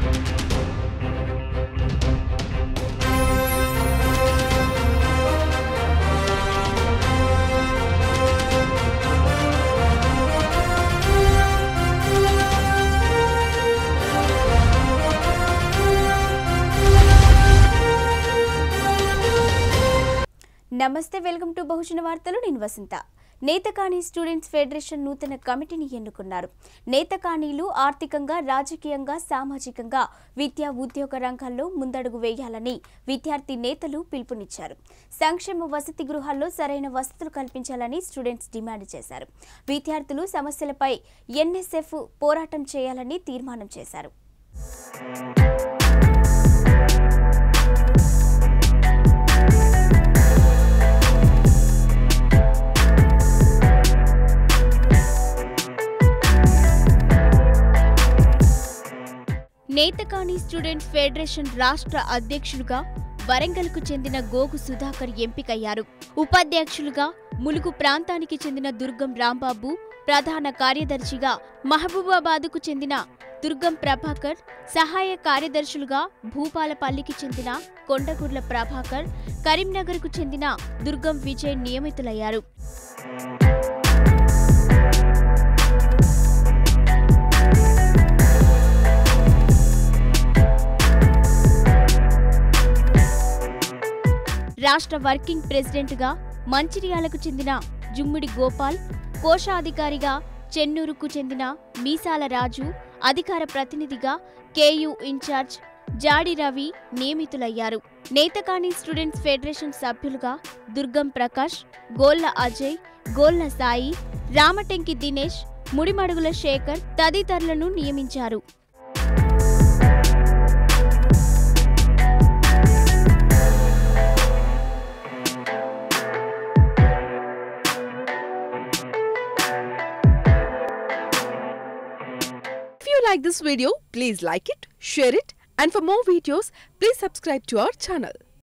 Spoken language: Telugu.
నమస్తే వెల్కమ్ టు బహుజన వార్తలు నేను వసంత నేతకాణి స్టూడెంట్స్ ఫెడరేషన్ నూతన కమిటీని ఎన్నుకున్నారు నేతకాణీలు ఆర్థికంగా రాజకీయంగా సామాజికంగా విద్యా ఉద్యోగ రంగాల్లో ముందడుగు వేయాలని విద్యార్థి నేతలు పిలుపునిచ్చారు సంక్షేమ వసతి గృహాల్లో సరైన వసతులు కల్పించాలని స్టూడెంట్స్ డిమాండ్ చేశారు విద్యార్థులు సమస్యలపై ఎన్ఎస్ఎఫ్ పోరాటం చేయాలని తీర్మానం చేశారు నేతకాని స్టూడెంట్స్ ఫెడరేషన్ రాష్ట్ర అధ్యక్షులుగా వరంగల్కు చెందిన గోగు సుధాకర్ ఎంపికయ్యారు ఉపాధ్యక్షులుగా ములుగు ప్రాంతానికి చెందిన దుర్గం రాంబాబు ప్రధాన కార్యదర్శిగా మహబూబాబాద్కు చెందిన దుర్గం ప్రభాకర్ సహాయ కార్యదర్శులుగా భూపాలపల్లికి చెందిన కొండగుర్ల ప్రభాకర్ కరీంనగర్కు చెందిన దుర్గం విజయ్ నియమితులయ్యారు రాష్ట్ర వర్కింగ్ ప్రెసిడెంట్గా మంచిర్యాలకు చెందిన జుమ్మిడి గోపాల్ కోశాధికారిగా చెన్నూరుకు చెందిన మీసాల రాజు అధికార ప్రతినిధిగా కేయు ఇన్ఛార్జ్ జాడి రవి నియమితులయ్యారు నేతకాని స్టూడెంట్స్ ఫెడరేషన్ సభ్యులుగా దుర్గం ప్రకాష్ గోళ్ల అజయ్ గోళ్ల సాయి రామటెంకి దినేష్ ముడిమడుగుల శేఖర్ తదితరులను నియమించారు If you like this video, please like it, share it, and for more videos, please subscribe to our channel.